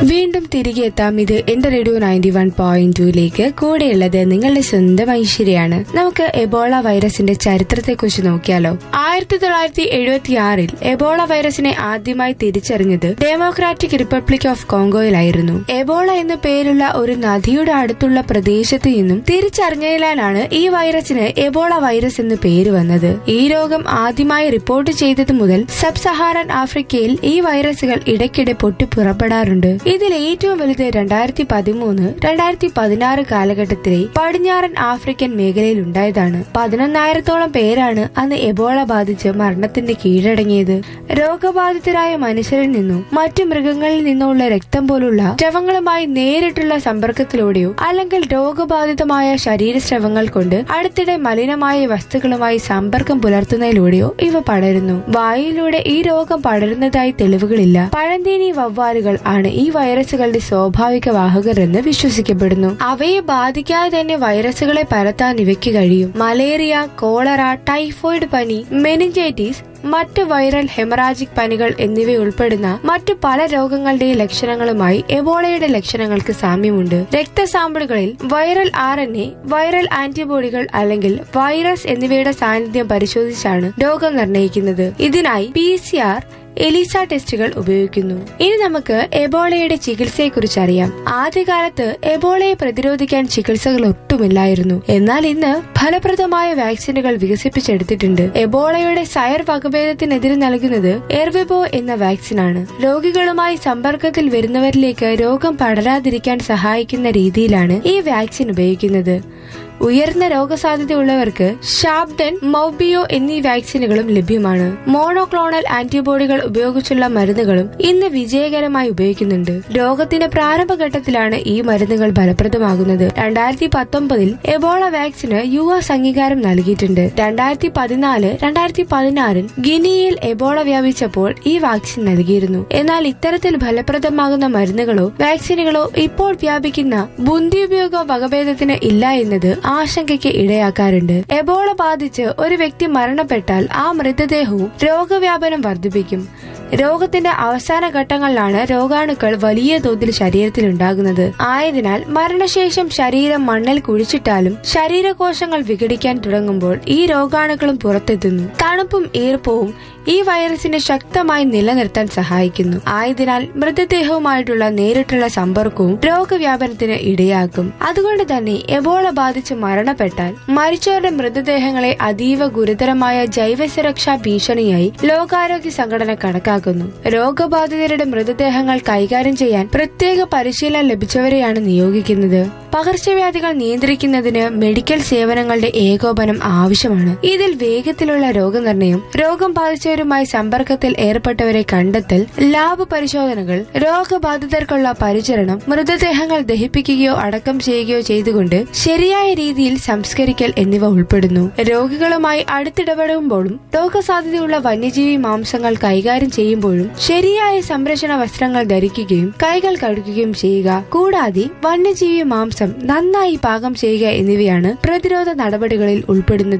വീണ്ടും തിരികെ എത്താം ഇത് എന്റെ റേഡിയോ നയൻറ്റി വൺ പോയിന്റ് ടുയിലേക്ക് കൂടെയുള്ളത് നിങ്ങളുടെ സ്വന്തം ഐശ്വര്യാണ് നമുക്ക് എബോള വൈറസിന്റെ ചരിത്രത്തെക്കുറിച്ച് നോക്കിയാലോ ആയിരത്തി തൊള്ളായിരത്തി എഴുപത്തി ആറിൽ എബോള വൈറസിനെ ആദ്യമായി തിരിച്ചറിഞ്ഞത് ഡെമോക്രാറ്റിക് റിപ്പബ്ലിക് ഓഫ് കോങ്കോയിലായിരുന്നു എബോള എന്ന പേരുള്ള ഒരു നദിയുടെ അടുത്തുള്ള പ്രദേശത്ത് നിന്നും തിരിച്ചറിഞ്ഞതിനാലാണ് ഈ വൈറസിന് എബോള വൈറസ് എന്ന് പേര് വന്നത് ഈ രോഗം ആദ്യമായി റിപ്പോർട്ട് ചെയ്തത് മുതൽ സബ് സഹാറൻ ആഫ്രിക്കയിൽ ഈ വൈറസുകൾ ഇടയ്ക്കിടെ പൊട്ടി പുറപ്പെടാറുണ്ട് ഇതിൽ ഏറ്റവും വലുത് രണ്ടായിരത്തി പതിമൂന്ന് രണ്ടായിരത്തി പതിനാറ് കാലഘട്ടത്തിലെ പടിഞ്ഞാറൻ ആഫ്രിക്കൻ മേഖലയിൽ ഉണ്ടായതാണ് പതിനൊന്നായിരത്തോളം പേരാണ് അന്ന് എബോള ബാധിച്ച് മരണത്തിന്റെ കീഴടങ്ങിയത് രോഗബാധിതരായ മനുഷ്യരിൽ നിന്നും മറ്റു മൃഗങ്ങളിൽ നിന്നുള്ള രക്തം പോലുള്ള സ്രവങ്ങളുമായി നേരിട്ടുള്ള സമ്പർക്കത്തിലൂടെയോ അല്ലെങ്കിൽ രോഗബാധിതമായ ശരീരസ്രവങ്ങൾ കൊണ്ട് അടുത്തിടെ മലിനമായ വസ്തുക്കളുമായി സമ്പർക്കം പുലർത്തുന്നതിലൂടെയോ ഇവ പടരുന്നു വായുവിലൂടെ ഈ രോഗം പടരുന്നതായി തെളിവുകളില്ല പഴന്തീനി വവ്വാലുകൾ ആണ് ഈ വൈറസുകളുടെ സ്വാഭാവിക വാഹകർ എന്ന് വിശ്വസിക്കപ്പെടുന്നു അവയെ ബാധിക്കാതെ തന്നെ വൈറസുകളെ പരത്താൻ ഇവയ്ക്ക് കഴിയും മലേറിയ കോളറ ടൈഫോയിഡ് പനി മെനിഞ്ചൈറ്റിസ് മറ്റ് വൈറൽ ഹെമറാജിക് പനികൾ എന്നിവ ഉൾപ്പെടുന്ന മറ്റു പല രോഗങ്ങളുടെയും ലക്ഷണങ്ങളുമായി എബോളയുടെ ലക്ഷണങ്ങൾക്ക് സാമ്യമുണ്ട് രക്തസാമ്പിളുകളിൽ viral R N A viral ആന്റിബോഡികൾ അല്ലെങ്കിൽ വൈറസ് എന്നിവയുടെ സാന്നിധ്യം പരിശോധിച്ചാണ് രോഗം നിർണ്ണയിക്കുന്നത് ഇതിനായി പി സി ആർ എലിസ ടെസ്റ്റുകൾ ഉപയോഗിക്കുന്നു ഇനി നമുക്ക് എബോളയുടെ ചികിത്സയെക്കുറിച്ച് അറിയാം ആദ്യകാലത്ത് എബോളയെ പ്രതിരോധിക്കാൻ ചികിത്സകൾ ഒട്ടുമില്ലായിരുന്നു എന്നാൽ ഇന്ന് ഫലപ്രദമായ വാക്സിനുകൾ വികസിപ്പിച്ചെടുത്തിട്ടുണ്ട് എബോളയുടെ സയർ വകഭേദത്തിനെതിരെ നൽകുന്നത് എർവെബോ എന്ന വാക്സിനാണ് രോഗികളുമായി സമ്പർക്കത്തിൽ വരുന്നവരിലേക്ക് രോഗം പടരാതിരിക്കാൻ സഹായിക്കുന്ന രീതിയിലാണ് ഈ വാക്സിൻ ഉപയോഗിക്കുന്നത് ഉയർന്ന രോഗസാധ്യതയുള്ളവർക്ക് ഷാബ്ഡൻ മൗബിയോ എന്നീ വാക്സിനുകളും ലഭ്യമാണ് മോണോക്ലോണൽ ആന്റിബോഡികൾ ഉപയോഗിച്ചുള്ള മരുന്നുകളും ഇന്ന് വിജയകരമായി ഉപയോഗിക്കുന്നുണ്ട് രോഗത്തിന്റെ പ്രാരംഭഘട്ടത്തിലാണ് ഈ മരുന്നുകൾ ഫലപ്രദമാകുന്നത് രണ്ടായിരത്തി പത്തൊമ്പതിൽ എബോള വാക്സിന് യു എസ് അംഗീകാരം നൽകിയിട്ടുണ്ട് രണ്ടായിരത്തി പതിനാല് രണ്ടായിരത്തി പതിനാറിൽ ഗിനിയിൽ എബോള വ്യാപിച്ചപ്പോൾ ഈ വാക്സിൻ നൽകിയിരുന്നു എന്നാൽ ഇത്തരത്തിൽ ഫലപ്രദമാകുന്ന മരുന്നുകളോ വാക്സിനുകളോ ഇപ്പോൾ വ്യാപിക്കുന്ന ബുന്തി ഉപയോഗ വകഭേദത്തിന് ഇല്ല എന്നത് ആശങ്കയ്ക്ക് ഇടയാക്കാറുണ്ട് എബോള ബാധിച്ച് ഒരു വ്യക്തി മരണപ്പെട്ടാൽ ആ മൃതദേഹവും രോഗവ്യാപനം വർദ്ധിപ്പിക്കും രോഗത്തിന്റെ അവസാന ഘട്ടങ്ങളിലാണ് രോഗാണുക്കൾ വലിയ തോതിൽ ശരീരത്തിൽ ഉണ്ടാകുന്നത് ആയതിനാൽ മരണശേഷം ശരീരം മണ്ണിൽ കുഴിച്ചിട്ടാലും ശരീരകോശങ്ങൾ വിഘടിക്കാൻ തുടങ്ങുമ്പോൾ ഈ രോഗാണുക്കളും പുറത്തെത്തുന്നു തണുപ്പും ഈർപ്പവും ഈ വൈറസിനെ ശക്തമായി നിലനിർത്താൻ സഹായിക്കുന്നു ആയതിനാൽ മൃതദേഹവുമായിട്ടുള്ള നേരിട്ടുള്ള സമ്പർക്കവും രോഗവ്യാപനത്തിന് ഇടയാക്കും അതുകൊണ്ട് തന്നെ എബോള ബാധിച്ച് മരണപ്പെട്ടാൽ മരിച്ചവരുടെ മൃതദേഹങ്ങളെ അതീവ ഗുരുതരമായ ജൈവസുരക്ഷാ ഭീഷണിയായി ലോകാരോഗ്യ സംഘടന കണക്കാക്കുന്നു രോഗബാധിതരുടെ മൃതദേഹങ്ങൾ കൈകാര്യം ചെയ്യാൻ പ്രത്യേക പരിശീലനം ലഭിച്ചവരെയാണ് നിയോഗിക്കുന്നത് പകർച്ചവ്യാധികൾ നിയന്ത്രിക്കുന്നതിന് മെഡിക്കൽ സേവനങ്ങളുടെ ഏകോപനം ആവശ്യമാണ് ഇതിൽ വേഗത്തിലുള്ള രോഗനിർണയം രോഗം ബാധിച്ചവരുമായി സമ്പർക്കത്തിൽ ഏർപ്പെട്ടവരെ കണ്ടെത്തൽ ലാബ് പരിശോധനകൾ രോഗബാധിതർക്കുള്ള പരിചരണം മൃതദേഹങ്ങൾ ദഹിപ്പിക്കുകയോ അടക്കം ചെയ്യുകയോ ചെയ്തുകൊണ്ട് ശരിയായ രീതിയിൽ സംസ്കരിക്കൽ എന്നിവ ഉൾപ്പെടുന്നു രോഗികളുമായി അടുത്തിടപെടുമ്പോഴും രോഗസാധ്യതയുള്ള വന്യജീവി മാംസങ്ങൾ കൈകാര്യം ചെയ്യുമ്പോഴും ശരിയായ സംരക്ഷണ വസ്ത്രങ്ങൾ ധരിക്കുകയും കൈകൾ കഴുകുകയും ചെയ്യുക കൂടാതെ വന്യജീവി മാംസം നന്നായി പാകം ചെയ്യുക എന്നിവയാണ് പ്രതിരോധ നടപടികളിൽ ഉൾപ്പെടുന്നത്